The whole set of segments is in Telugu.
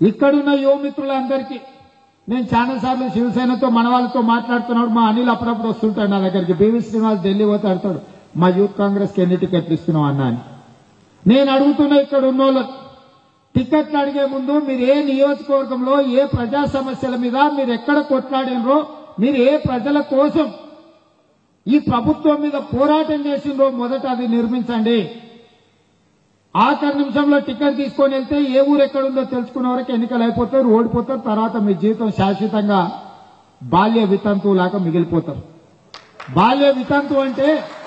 ఇక్కడున్న యువమిత్రులందరికీ నేను చాలా సార్లు శివసేనతో మన వాళ్ళతో మాట్లాడుతున్నాడు మా అనిల్ అప్పుడప్పుడు వస్తుంటాడు నా దగ్గరికి బీవీ శ్రీనివాస్ ఢిల్లీ పోతే అడతాడు మా యూత్ కాంగ్రెస్ కి ఎన్ని టికెట్లు ఇస్తున్నావు అన్నా అని నేను అడుగుతున్నా ఇక్కడ ఉన్నోళ్ళు టికెట్లు అడిగే ముందు మీరు ఏ నియోజకవర్గంలో ఏ ప్రజా సమస్యల మీద మీరు ఎక్కడ కొట్లాడినరో మీరు ఏ ప్రజల కోసం ఈ ప్రభుత్వం మీద పోరాటం చేసిండ్రో మొదట అది నిర్మించండి ఆఖరి నిమిషంలో టికెట్ తీసుకొని వెళ్తే ఏ ఊరు ఎక్కడుందో తెలుసుకునే వరకు ఎన్నికలు అయిపోతారు ఓడిపోతారు తర్వాత మీ జీవితం శాశ్వతంగా బాల్య వితంతువు లాగా మిగిలిపోతారు బాల్య వితంతు అంటే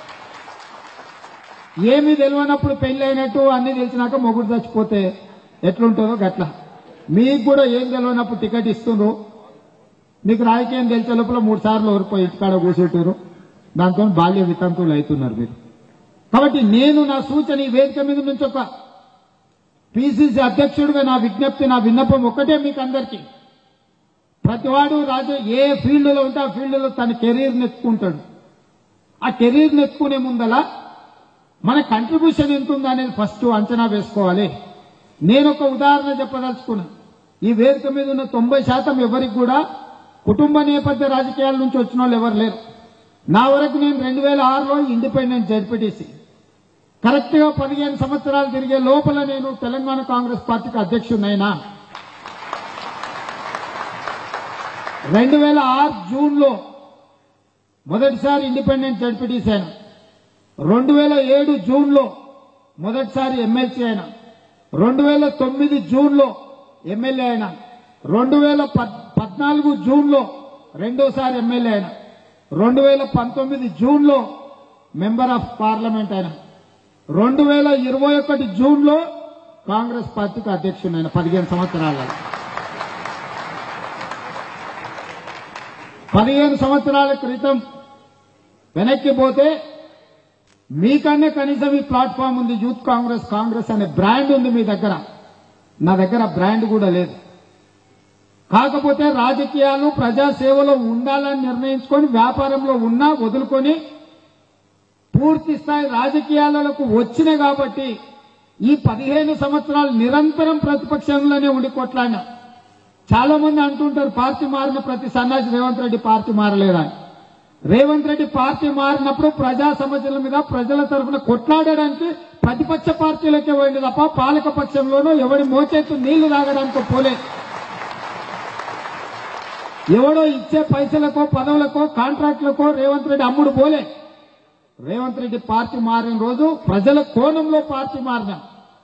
ఏమీ తెలియనప్పుడు పెళ్లి అయినట్టు అన్ని తెలిసినాక మొగుడు చచ్చిపోతే ఎట్లుంటుందో గట్ల మీకు కూడా ఏం తెలియనప్పుడు టికెట్ ఇస్తుండ్రు మీకు రాజకీయం తెలిసే లోపల మూడు సార్లు ఓడిపోయి ఇంటికాడ కూర్చుంటారు దాంతో బాల్య వితంతువులు అవుతున్నారు మీరు కాబట్టి నేను నా సూచన ఈ వేదిక మీద నుంచి ఒక పిసిసి అధ్యక్షుడిగా నా విజ్ఞప్తి నా విన్నపం ఒక్కటే మీకు అందరికీ ప్రతివాడు రాజు ఏ ఫీల్డ్ లో ఉంటే ఆ ఫీల్డ్ లో తన కెరీర్ నెత్తుకుంటాడు ఆ కెరీర్ నెత్తుకునే ముందల మన కంట్రిబ్యూషన్ ఎంత ఉందా అనేది ఫస్ట్ అంచనా వేసుకోవాలి నేను ఒక ఉదాహరణ చెప్పదలుచుకున్నా ఈ వేదిక మీద ఉన్న తొంభై శాతం ఎవరికి కూడా కుటుంబ నేపథ్య రాజకీయాల నుంచి వచ్చిన వాళ్ళు ఎవరు లేరు నా వరకు నేను రెండు వేల ఆరులో ఇండిపెండెంట్ జడ్పీటీసీ కరెక్ట్ గా పదిహేను సంవత్సరాలు తిరిగే లోపల నేను తెలంగాణ కాంగ్రెస్ పార్టీకి అధ్యక్షుడినైనా రెండు వేల ఆరు జూన్ లో మొదటిసారి ఇండిపెండెంట్ జడ్పీటీసీ అయినా రెండు వేల ఏడు జూన్ లో మొదటిసారి ఎమ్మెల్సీ అయినా రెండు వేల తొమ్మిది జూన్ లో ఎమ్మెల్యే అయినా రెండు వేల పద్నాలుగు జూన్ లో రెండోసారి ఎమ్మెల్యే అయినా రెండు వేల పంతొమ్మిది జూన్ లో మెంబర్ ఆఫ్ పార్లమెంట్ అయినా రెండు వేల ఇరవై ఒకటి జూన్ లో కాంగ్రెస్ పార్టీకి అధ్యక్షుడైన పదిహేను సంవత్సరాల పదిహేను సంవత్సరాల క్రితం వెనక్కి పోతే మీకన్నా కనీసం ఈ ప్లాట్ఫామ్ ఉంది యూత్ కాంగ్రెస్ కాంగ్రెస్ అనే బ్రాండ్ ఉంది మీ దగ్గర నా దగ్గర బ్రాండ్ కూడా లేదు కాకపోతే రాజకీయాలు ప్రజాసేవలో ఉండాలని నిర్ణయించుకొని వ్యాపారంలో ఉన్నా వదులుకొని పూర్తి స్థాయి రాజకీయాలకు వచ్చిన కాబట్టి ఈ పదిహేను సంవత్సరాలు నిరంతరం ప్రతిపక్షంలోనే ఉండి కొట్లాడినా చాలా మంది అంటుంటారు పార్టీ మారిన ప్రతి సన్నాసి రేవంత్ రెడ్డి పార్టీ మారలేదని రేవంత్ రెడ్డి పార్టీ మారినప్పుడు ప్రజా సమస్యల మీద ప్రజల తరఫున కొట్లాడడానికి ప్రతిపక్ష పార్టీలకే పోయింది తప్ప పాలక పక్షంలోనూ ఎవడి మోచేతు నీళ్లు తాగడానికి పోలే ఎవడో ఇచ్చే పైసలకో పదవులకో కాంట్రాక్టులకో రేవంత్ రెడ్డి అమ్ముడు పోలే రేవంత్ రెడ్డి పార్టీ మారిన రోజు ప్రజల కోణంలో పార్టీ మారినా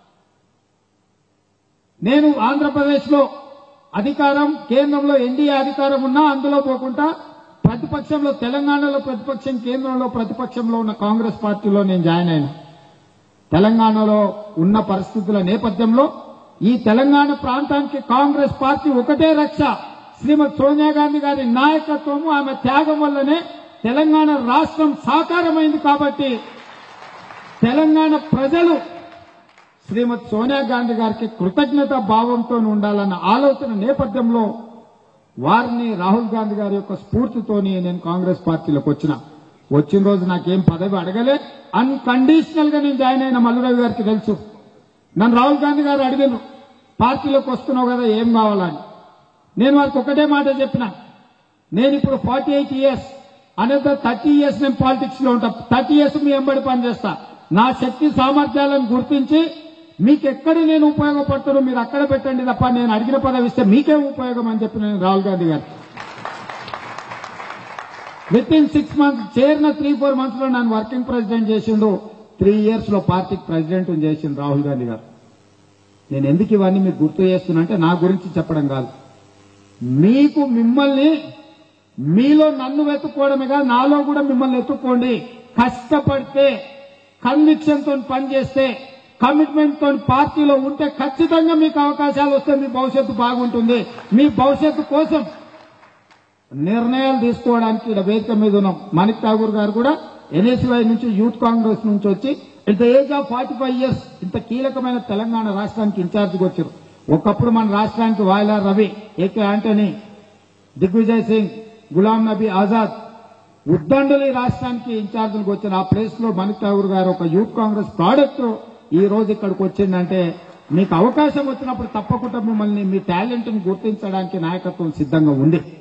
నేను ఆంధ్రప్రదేశ్ లో అధికారం కేంద్రంలో ఎన్డీఏ అధికారం ఉన్నా అందులో పోకుండా ప్రతిపక్షంలో తెలంగాణలో ప్రతిపక్షం కేంద్రంలో ప్రతిపక్షంలో ఉన్న కాంగ్రెస్ పార్టీలో నేను జాయిన్ అయినా తెలంగాణలో ఉన్న పరిస్థితుల నేపథ్యంలో ఈ తెలంగాణ ప్రాంతానికి కాంగ్రెస్ పార్టీ ఒకటే రక్ష శ్రీమతి సోనియా గాంధీ గారి నాయకత్వము ఆమె త్యాగం వల్లనే తెలంగాణ రాష్ట్రం సాకారమైంది కాబట్టి తెలంగాణ ప్రజలు శ్రీమతి సోనియా గాంధీ గారికి కృతజ్ఞత భావంతో ఉండాలన్న ఆలోచన నేపథ్యంలో వారిని రాహుల్ గాంధీ గారి యొక్క స్ఫూర్తితోని నేను కాంగ్రెస్ పార్టీలోకి వచ్చిన వచ్చిన రోజు నాకేం పదవి అడగలే అన్కండిషనల్ గా నేను జాయిన్ అయిన మల్లురావు గారికి తెలుసు నన్ను రాహుల్ గాంధీ గారు అడిగారు పార్టీలోకి వస్తున్నావు కదా ఏం కావాలని నేను వారికి ఒకటే మాట చెప్పిన నేను ఇప్పుడు ఫార్టీ ఎయిట్ ఇయర్స్ అనేది థర్టీ ఇయర్స్ నేను పాలిటిక్స్ లో ఉంటా థర్టీ ఇయర్స్ మీ ఎంబడి పనిచేస్తా నా శక్తి సామర్థ్యాలను గుర్తించి మీకు ఎక్కడ నేను ఉపయోగపడతానో మీరు అక్కడ పెట్టండి తప్ప నేను అడిగిన పదవి ఇస్తే మీకే ఉపయోగం అని చెప్పి నేను రాహుల్ గాంధీ గారు విత్ ఇన్ సిక్స్ మంత్స్ చేరిన త్రీ ఫోర్ మంత్స్ లో నన్ను వర్కింగ్ ప్రెసిడెంట్ చేసిండు త్రీ ఇయర్స్ లో పార్టీకి ప్రెసిడెంట్ చేసిండు రాహుల్ గాంధీ గారు నేను ఎందుకు ఇవన్నీ మీకు గుర్తు చేస్తున్నా అంటే నా గురించి చెప్పడం కాదు మీకు మిమ్మల్ని మీలో నన్ను వెతుక్కోవడమే కాదు నాలో కూడా మిమ్మల్ని ఎత్తుక్కోండి కష్టపడితే కన్విక్షన్ తో పనిచేస్తే కమిట్మెంట్ తో పార్టీలో ఉంటే ఖచ్చితంగా మీకు అవకాశాలు వస్తే మీ భవిష్యత్తు బాగుంటుంది మీ భవిష్యత్తు కోసం నిర్ణయాలు తీసుకోవడానికి ఇక్కడ వేదిక మీద ఉన్నాం మాణిక్ ఠాగూర్ గారు కూడా ఎన్ఎస్వై నుంచి యూత్ కాంగ్రెస్ నుంచి వచ్చి it the age of forty five years ఇంత కీలకమైన తెలంగాణ రాష్ట్రానికి ఇన్ఛార్జిగా వచ్చారు ఒకప్పుడు మన రాష్ట్రానికి వాయలా రవి ఏకే ఆంటనీ దిగ్విజయ్ సింగ్ గులాం నబీ ఆజాద్ ఉద్దండులు ఈ రాష్ట్రానికి ఇన్ఛార్జీలకు వచ్చిన ఆ ప్లేస్ లో మణిక్ ఠాగూర్ గారు ఒక యూత్ కాంగ్రెస్ ప్రోడక్ట్ ఈ రోజు ఇక్కడికి వచ్చిందంటే మీకు అవకాశం వచ్చినప్పుడు తప్పకుండా మిమ్మల్ని మీ టాలెంట్ ను గుర్తించడానికి నాయకత్వం సిద్ధంగా ఉంది